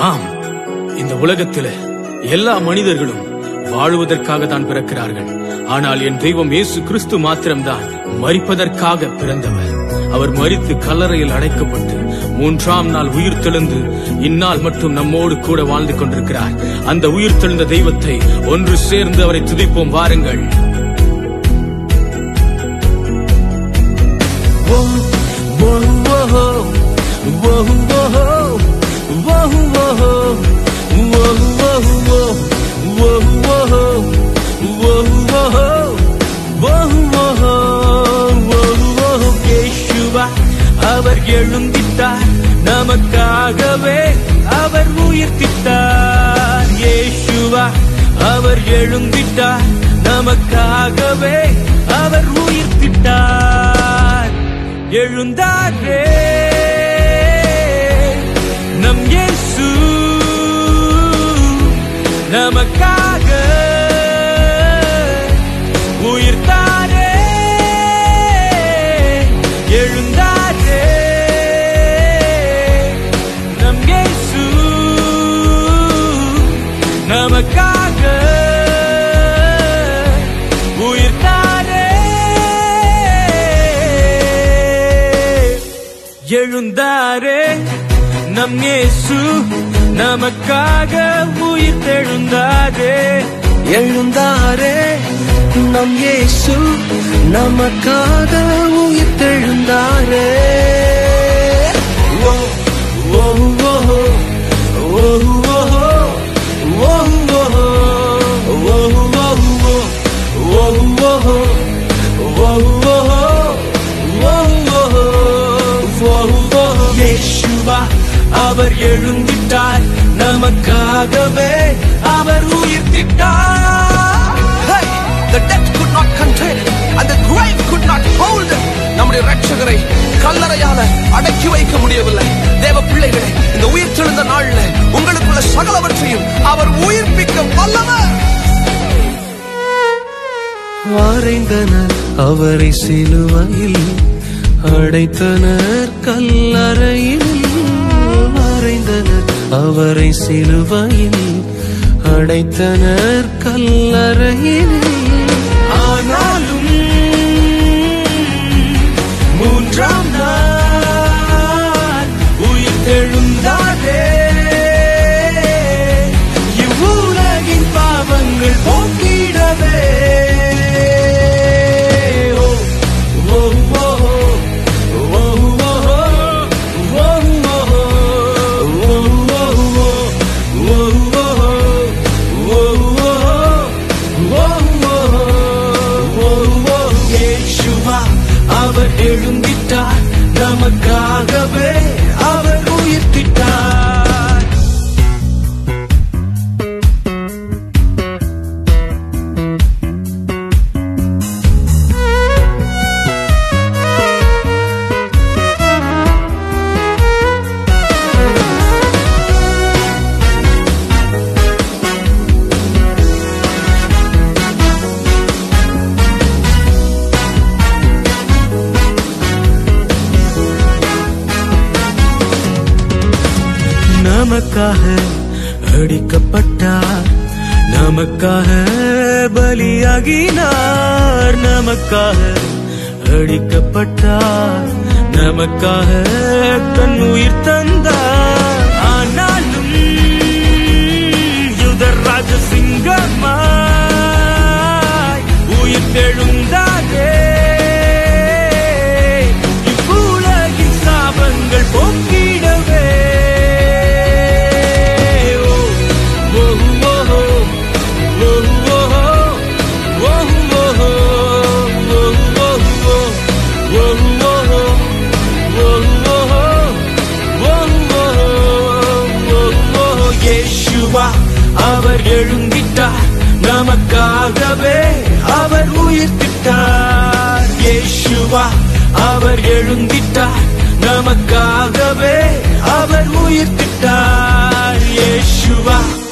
ஆம் இந்த உலகத்தில எல்லா மனிதர்களும் வாழுவதற்காக தான் பிறக்கிறார்கள் ஆனால் என் தெய்வம் இயேசு கிறிஸ்து மாத்திரம்தான் மரிப்பதற்காக பிறந்தவர் அவர் மரித்து கல்லறையில் அடைக்கப்பட்டு மூன்றாம் நாள் உயிர் தெழுந்து இந்நாள் மட்டும் நம்மோடு கூட வாழ்ந்து கொண்டிருக்கிறார் அந்த உயிர் தெழுந்த தெய்வத்தை ஒன்று சேர்ந்து அவரை துதிப்போம் வாருங்கள் அவர் எழுந்திட்டார் நமக்காகவே அவர் உயிர்த்திட்டார் இயேசுவா அவர் எழுந்திட்டார் நமக்காகவே அவர் உயிர்த்திட்டார் எழுந்தாரே நம் இயேசு நமக்காக உயிர்த்தாரே எழுந்தாரே நம் இயேசு நமக்காக உயிர்த்தாரே எழுந்தாரே நம் இயேசு நமக்காக உயிர்த்தெழுந்தாரே எழுந்தாரே நம் இயேசு நமக்காக உயிர்த்தெழுந்தாரே ஓ ஓ ஓ ஓ ஓ இயேசுவா அவர் எழுந்திட்டார் நமக்காகவே அவர் உயிர்த்திட்டார் Hey! The death could not contain it, and the grave could not hold it. நம்முடைய ரட்சகரை கல்லறையால அடக்கி வைக்க முடியவில்லை தேவ பிள்ளைகளே இந்த உயிர் தெழுந்த நாள்ல உங்களுக்குள்ள சகலவற்றையும் அவர் உயிர்ப்பிக்க வல்லவர் அறைந்தனர் அவரை சிலுவையில் அடைத்தனர் கல்லறையில் அறைந்தனர் அவரை சிலுவையில் அடைத்தனர் கல்லறையில் ஆனாலும் மூன்றாம் நாள் உயிர்த்தெழுந்தாரே இவ்வுலகின் பாவங்கள் போக்கிடவே ஓ, ஓ, ஓ, ஓ, ஓ, ஓ, ஓ, ஓ, ஓ, இயேசுவா அவர் எழுந்திட்டார் நமக்காகவே அவர் உயிர்த்திட்டார் நமக்காக அடிக்கப்பட்டார் நமக்காக பலியாகினார் நமக்காக அடிக்கப்பட்டார் நமக்காக தன் உயிர் தந்தார் ஆனாலும் யுதராஜ சிங்கமாய் உயிர் தெழுந்தாரே இவ்வுலகின் சாபங்கள் போக்கிடவே ஓ, ஓ, ஓ, ஓ, ஓ, ஓ, ஓ, ஓ, ஓ, ஓ, இயேசுவா அவர் எழுந்திட்டார் நமக்காகவே அவர் உயிர்த்திட்டார் இயேசுவா அவர் எழுந்திட்டார் நமக்காகவே அவர் உயிர்த்திட்டார் இயேசுவா